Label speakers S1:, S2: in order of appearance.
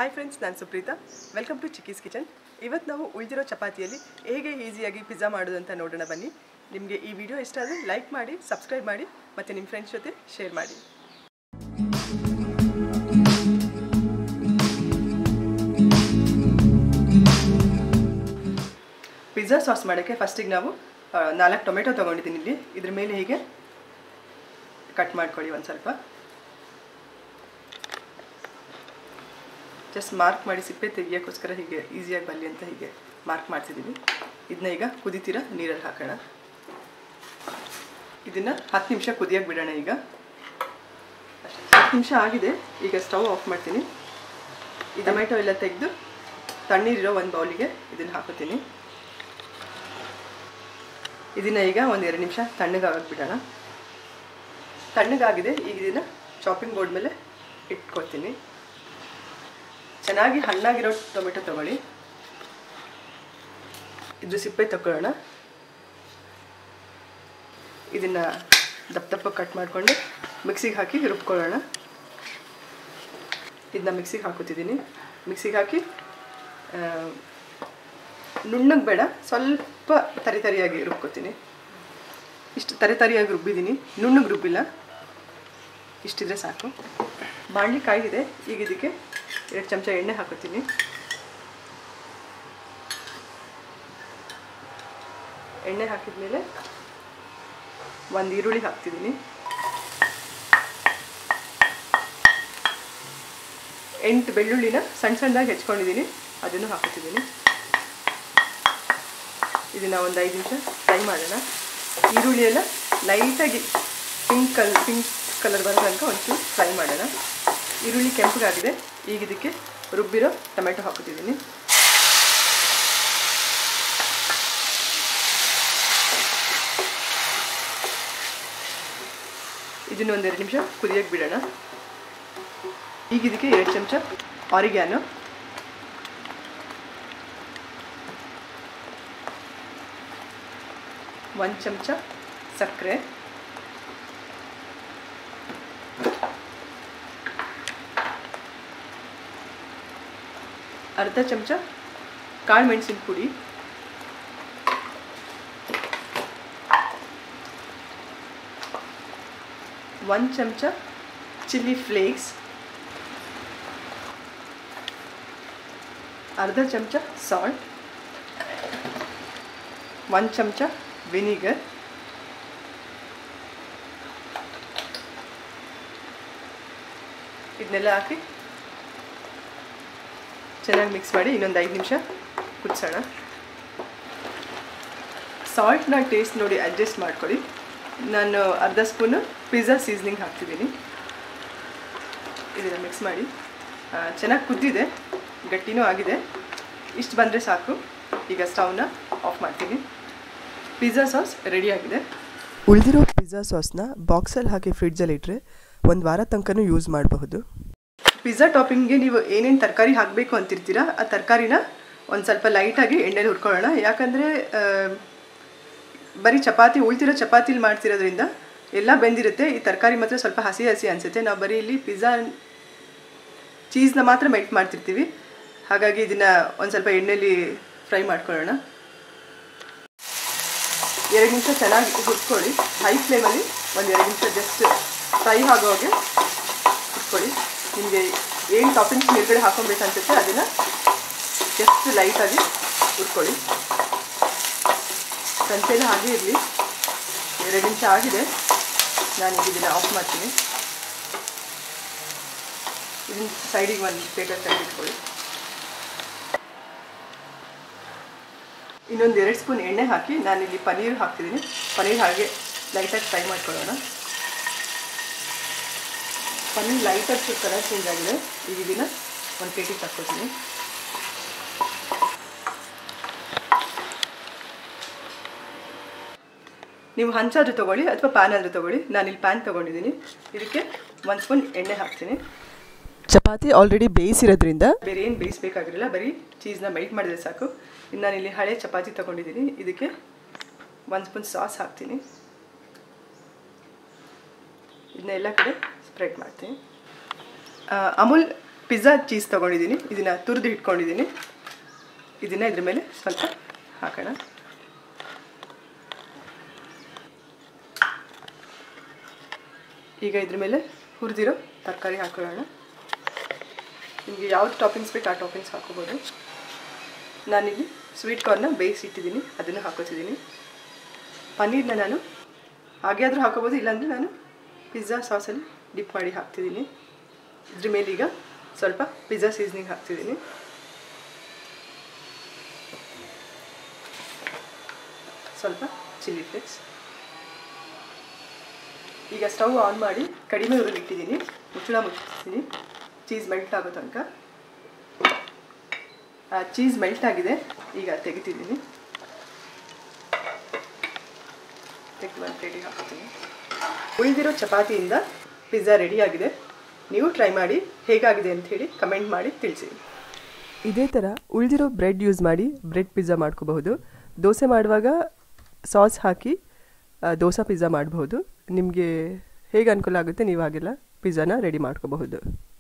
S1: hi friends ನಾನು Supreetha welcome to Chikkis kitchen ಇವತ್ತು ನಾವು ಉಳಿದಿರೋ ಚಪಾತಿಯಲ್ಲಿ ಹೇಗೆ ಈಸಿಯಾಗಿ ಪಿಜ್ಜಾ ಮಾಡೋದು ಅಂತ ನೋಡೋಣ ಬನ್ನಿ ನಿಮಗೆ ಈ ವಿಡಿಯೋ ಇಷ್ಟ ಆದರೆ ಲೈಕ್ ಮಾಡಿ ಸಬ್ಸ್ಕ್ರೈಬ್ ಮಾಡಿ ಮತ್ತು ನಿಮ್ಮ ಫ್ರೆಂಡ್ಸ್ ಜೊತೆ ಶೇರ್ ಮಾಡಿ ಪಿಜ್ಜಾ ಸಾಸ್ ಮಾಡೋಕ್ಕೆ ಫಸ್ಟಿಗೆ ನಾವು ನಾಲ್ಕು ಟೊಮೆಟೊ ತೊಗೊಂಡಿದ್ದೀನಿ ಇಲ್ಲಿ ಇದ್ರ ಮೇಲೆ ಹೀಗೆ ಕಟ್ ಮಾಡ್ಕೊಳ್ಳಿ ಒಂದು ಸ್ವಲ್ಪ ಜಸ್ಟ್ ಮಾರ್ಕ್ ಮಾಡಿ ಸಿಪ್ಪೆ ತೆಗಿಯೋಕ್ಕೋಸ್ಕರ ಹೀಗೆ ಈಸಿಯಾಗಿ ಬರಲಿ ಅಂತ ಹೀಗೆ ಮಾರ್ಕ್ ಮಾಡ್ತಿದ್ದೀವಿ ಇದನ್ನ ಈಗ ಕುದಿತೀರ ನೀರಲ್ಲಿ ಹಾಕೋಣ ಇದನ್ನು ಹತ್ತು ನಿಮಿಷ ಕುದಿಯೋಕೆ ಬಿಡೋಣ ಈಗ ಹತ್ತು ನಿಮಿಷ ಆಗಿದೆ ಈಗ ಸ್ಟವ್ ಆಫ್ ಮಾಡ್ತೀನಿ ಈ ಟೊಮೆಟೊ ಎಲ್ಲ ತೆಗೆದು ತಣ್ಣೀರಿರೋ ಒಂದು ಬೌಲಿಗೆ ಇದನ್ನು ಹಾಕೋತೀನಿ ಇದನ್ನು ಈಗ ಒಂದು ಎರಡು ನಿಮಿಷ ತಣ್ಣಗಾಗಕ್ಕೆ ಬಿಡೋಣ ತಣ್ಣಗಾಗಿದೆ ಈಗ ಇದನ್ನು ಚಾಪಿಂಗ್ ಬೋರ್ಡ್ ಮೇಲೆ ಇಟ್ಕೊಳ್ತೀನಿ ಚೆನ್ನಾಗಿ ಹಣ್ಣಾಗಿರೋ ಟೊಮೆಟೊ ತಗೊಳ್ಳಿ ಇದ್ರ ಸಿಪ್ಪೆ ತಗೊಳ್ಳೋಣ ಇದನ್ನು ದಪ್ಪ ದಪ್ಪ ಕಟ್ ಮಾಡಿಕೊಂಡು ಮಿಕ್ಸಿಗೆ ಹಾಕಿ ರುಬ್ಕೊಳ್ಳೋಣ ಇದನ್ನ ಮಿಕ್ಸಿಗೆ ಹಾಕೋತಿದ್ದೀನಿ ಮಿಕ್ಸಿಗೆ ಹಾಕಿ ನುಣ್ಣಗೆ ಬೇಡ ಸ್ವಲ್ಪ ತರಿ ತರಿಯಾಗಿ ರುಬ್ಕೋತೀನಿ ಇಷ್ಟು ತರಿ ತರಿಯಾಗಿ ರುಬ್ಬಿದ್ದೀನಿ ನುಣ್ಣಗೆ ರುಬ್ಬಿಲ್ಲ ಇಷ್ಟಿದ್ರೆ ಸಾಕು ಬಾಣಲಿ ಕಾಯಿದೆ ಈಗ ಇದಕ್ಕೆ ಎರಡು ಚಮಚ ಎಣ್ಣೆ ಹಾಕೋತೀನಿ ಎಣ್ಣೆ ಹಾಕಿದ ಮೇಲೆ ಒಂದು ಈರುಳ್ಳಿ ಹಾಕ್ತಿದ್ದೀನಿ ಎಂಟು ಬೆಳ್ಳುಳ್ಳಿನ ಸಣ್ಣ ಸಣ್ಣದಾಗಿ ಹೆಚ್ಕೊಂಡಿದ್ದೀನಿ ಅದನ್ನು ಹಾಕೋತಿದ್ದೀನಿ ಇದನ್ನು ಒಂದು ಐದು ನಿಮಿಷ ಫ್ರೈ ಮಾಡೋಣ ಈರುಳ್ಳಿ ಎಲ್ಲ ಲೈಟಾಗಿ ಪಿಂಕ್ ಕಲ್ ಪಿಂಕ್ ಕಲರ್ ಬರೋ ತನಕ ಒಂಚೂರು ಫ್ರೈ ಮಾಡೋಣ ಈರುಳ್ಳಿ ಕೆಂಪಗಾಗಿದೆ ಈಗ ಇದಕ್ಕೆ ರುಬ್ಬಿರೋ ಟೊಮೆಟೊ ಹಾಕೋತಿದ್ದೀನಿ ಇದನ್ನು ಒಂದೆರಡು ನಿಮಿಷ ಕುದಿಯೋಕೆ ಬಿಡೋಣ ಈಗ ಇದಕ್ಕೆ ಎರಡು ಚಮಚ ಆರಿಗ್ಯಾನು ಒಂದು ಚಮಚ ಸಕ್ಕರೆ ಅರ್ಧ ಚಮಚ ಕಾಳು ಮೆಣಸಿನ ಪುಡಿ ಒಂದು ಚಮಚ ಚಿಲ್ಲಿ ಫ್ಲೇಕ್ಸ್ ಅರ್ಧ ಚಮಚ ಸಾಲ್ಟ್ ಒಂದು ಚಮಚ ವಿನಿಗರ್ ಇದನ್ನೆಲ್ಲ ಹಾಕಿ ಚೆನ್ನಾಗಿ ಮಿಕ್ಸ್ ಮಾಡಿ ಇನ್ನೊಂದು ಐದು ನಿಮಿಷ ಕುದಿಸೋಣ ಸಾಲ್ಟ್ನ ಟೇಸ್ಟ್ ನೋಡಿ ಅಡ್ಜಸ್ಟ್ ಮಾಡ್ಕೊಳ್ಳಿ ನಾನು ಅರ್ಧ ಸ್ಪೂನು ಪಿಜ್ಜಾ ಸೀಸ್ನಿಂಗ್ ಹಾಕ್ತಿದ್ದೀನಿ ಇದನ್ನು ಮಿಕ್ಸ್ ಮಾಡಿ ಚೆನ್ನಾಗಿ ಕುದ್ದಿದೆ ಗಟ್ಟಿನೂ ಆಗಿದೆ ಇಷ್ಟು ಬಂದರೆ ಸಾಕು ಈಗ ಸ್ಟವ್ನ ಆಫ್ ಮಾಡ್ತೀನಿ ಪಿಜ್ಜಾ ಸಾಸ್ ರೆಡಿಯಾಗಿದೆ ಉಳಿದಿರೋ ಪಿಜ್ಜಾ ಸಾಸ್ನ ಬಾಕ್ಸಲ್ಲಿ ಹಾಕಿ ಫ್ರಿಡ್ಜಲ್ಲಿ ಇಟ್ಟರೆ ಒಂದು ವಾರ ತನಕನೂ ಯೂಸ್ ಮಾಡಬಹುದು ಪಿಜ್ಜಾ ಟಾಪಿಂಗ್ಗೆ ನೀವು ಏನೇನು ತರಕಾರಿ ಹಾಕಬೇಕು ಅಂತಿರ್ತೀರಾ ಆ ತರಕಾರಿನ ಒಂದು ಸ್ವಲ್ಪ ಲೈಟಾಗಿ ಎಣ್ಣೆಲಿ ಹುರ್ಕೊಳ್ಳೋಣ ಯಾಕಂದರೆ ಬರೀ ಚಪಾತಿ ಉಳ್ತಿರೋ ಚಪಾತಿಲಿ ಮಾಡ್ತಿರೋದ್ರಿಂದ ಎಲ್ಲ ಬೆಂದಿರುತ್ತೆ ಈ ತರಕಾರಿ ಮಾತ್ರ ಸ್ವಲ್ಪ ಹಸಿ ಹಸಿ ಅನಿಸುತ್ತೆ ನಾವು ಬರೀ ಇಲ್ಲಿ ಪಿಜ್ಜಾ ಚೀಸ್ನ ಮಾತ್ರ ಮೆಲ್ಟ್ ಮಾಡ್ತಿರ್ತೀವಿ ಹಾಗಾಗಿ ಇದನ್ನು ಒಂದು ಸ್ವಲ್ಪ ಎಣ್ಣೆಲಿ ಫ್ರೈ ಮಾಡ್ಕೊಳ್ಳೋಣ ಎರಡು ನಿಮಿಷ ಚೆನ್ನಾಗಿ ಹುರ್ಕೊಳ್ಳಿ ಹೈ ಫ್ಲೇಮಲ್ಲಿ ಒಂದು ಎರಡು ನಿಮಿಷ ಜಸ್ಟ್ ಫ್ರೈ ಆಗೋಗೆ ಹುರ್ಕೊಳ್ಳಿ ನಿಮಗೆ ಏನು ಟಾಪಿಂಗ್ಸ್ ಮೇಲ್ಗಡೆ ಹಾಕೊಬೇಕು ಅನ್ಸುತ್ತೆ ಅದನ್ನು ಜಸ್ಟ್ ಲೈಟಾಗಿ ಹುರ್ಕೊಳ್ಳಿ ಸಂಚೆಲ್ಲ ಹಾಗೆ ಇರಲಿ ಎರಡು ನಿಮಿಷ ಆಗಿದೆ ನಾನು ಇದನ್ನು ಆಫ್ ಮಾಡ್ತೀನಿ ಇದನ್ನ ಸೈಡಿಗೆ ಒಂದು ಪ್ಲೇಟಲ್ಲಿ ತೆಗೆದಿಟ್ಕೊಳ್ಳಿ ಇನ್ನೊಂದು ಎರಡು ಸ್ಪೂನ್ ಎಣ್ಣೆ ಹಾಕಿ ನಾನಿಲ್ಲಿ ಪನೀರ್ ಹಾಕ್ತಿದ್ದೀನಿ ಪನೀರ್ ಹಾಗೆ ಲೈಟಾಗಿ ಫ್ರೈ ಮಾಡ್ಕೊಳ್ಳೋಣ ಪನ್ನೀರ್ ಲೈಟಾಗಿ ಕಲರ್ ಚೇಂಜ್ ಆಗಿದೆ ಈಗ ಇದನ್ನು ಒಂದು ಪ್ಲೇಟಿಗೆ ತಕ್ಕೋತೀನಿ ನೀವು ಹಂಚಾದ್ರೂ ತೊಗೊಳ್ಳಿ ಅಥವಾ ಪ್ಯಾನ್ ಆದರೂ ತೊಗೊಳ್ಳಿ ನಾನಿಲ್ಲಿ ಪ್ಯಾನ್ ತೊಗೊಂಡಿದ್ದೀನಿ ಇದಕ್ಕೆ ಒಂದು ಸ್ಪೂನ್ ಎಣ್ಣೆ ಹಾಕ್ತೀನಿ ಚಪಾತಿ ಆಲ್ರೆಡಿ ಬೇಯಿಸಿರೋದ್ರಿಂದ ಬೇರೆ ಏನು ಬೇಯಿಸ್ಬೇಕಾಗಿರಲಿಲ್ಲ ಬರೀ ಚೀಸ್ನ ಮೆಲ್ಟ್ ಮಾಡಿದ್ರೆ ಸಾಕು ಇನ್ನು ನಾನಿಲ್ಲಿ ಹಳೆ ಚಪಾತಿ ತೊಗೊಂಡಿದ್ದೀನಿ ಇದಕ್ಕೆ ಒಂದು ಸ್ಪೂನ್ ಸಾಸ್ ಹಾಕ್ತೀನಿ ಇದನ್ನ ಎಲ್ಲ ಕಡೆ ಸ್ಪ್ರೆಡ್ ಮಾಡ್ತೀನಿ ಆ, ಅಮೂಲ್ ಪಿಜ್ಜಾ ಚೀಸ್ ತೊಗೊಂಡಿದ್ದೀನಿ ಇದನ್ನು ತುರಿದು ಇಟ್ಕೊಂಡಿದ್ದೀನಿ ಇದನ್ನು ಇದ್ರ ಮೇಲೆ ಸ್ವಲ್ಪ ಹಾಕೋಣ ಈಗ ಇದ್ರ ಮೇಲೆ ಹುರಿದಿರೋ ತರಕಾರಿ ಹಾಕೊಳ್ಳೋಣ ನಿಮಗೆ ಯಾವ್ದು ಟಾಪಿಂಗ್ಸ್ ಬೇಕು ಆ ಟಾಪಿಂಗ್ಸ್ ಹಾಕೋಬೋದು ನಾನಿಲ್ಲಿ ಸ್ವೀಟ್ ಕಾರ್ನ ಬೇಯಿಸಿಟ್ಟಿದ್ದೀನಿ ಅದನ್ನು ಹಾಕೋತಿದ್ದೀನಿ ಪನ್ನೀರ್ನ ನಾನು ಹಾಗೆ ಆದರೂ ಹಾಕೋಬೋದು ಇಲ್ಲಾಂದರೆ ನಾನು ಪಿಜ್ಜಾ ಸಾಸಲ್ಲಿ ಡಿಪ್ ಮಾಡಿ ಹಾಕ್ತಿದ್ದೀನಿ ಇದ್ರ ಮೇಲೆ ಈಗ ಸ್ವಲ್ಪ ಪಿಜ್ಜಾ ಸೀಸ್ನಿಂಗ್ ಹಾಕ್ತಿದ್ದೀನಿ ಸ್ವಲ್ಪ ಚಿಲ್ಲಿ ಫ್ಲೇಕ್ಸ್ ಈಗ ಸ್ಟವ್ ಆನ್ ಮಾಡಿ ಕಡಿಮೆ ಉರಿಲಿಟ್ಟಿದ್ದೀನಿ ಮುಚ್ಚಳ ಮುಚ್ಚಿದ್ದೀನಿ ಚೀಸ್ ಮೆಲ್ಟ್ ಆಗೋ ತನಕ ಚೀಸ್ ಮೆಲ್ಟ್ ಆಗಿದೆ ಈಗ ತೆಗಿತಿದ್ದೀನಿ ತೆಗೆದು ಒಂದು ಪ್ಲೇಟಿಗೆ ಹಾಕ್ತೀನಿ ಉಳಿದಿರೋ ಚಪಾತಿಯಿಂದ ಪಿಜ್ಜಾ ರೆಡಿಯಾಗಿದೆ ನೀವು ಟ್ರೈ ಮಾಡಿ ಹೇಗಾಗಿದೆ ಅಂತ ಹೇಳಿ ಕಮೆಂಟ್ ಮಾಡಿ ತಿಳಿಸಿ ಇದೇ ಥರ ಉಳಿದಿರೋ ಬ್ರೆಡ್ ಯೂಸ್ ಮಾಡಿ ಬ್ರೆಡ್ ಪಿಜ್ಜಾ ಮಾಡ್ಕೋಬಹುದು ದೋಸೆ ಮಾಡುವಾಗ ಸಾಸ್ ಹಾಕಿ ಆ, ದೋಸೆ ಪಿಜ್ಜಾ ಮಾಡಬಹುದು ನಿಮಗೆ ಹೇಗೆ ಅನುಕೂಲ ಆಗುತ್ತೆ ನೀವು ಹಾಗೆಲ್ಲ ಪಿಜ್ಜಾನ ರೆಡಿ ಮಾಡ್ಕೋಬಹುದು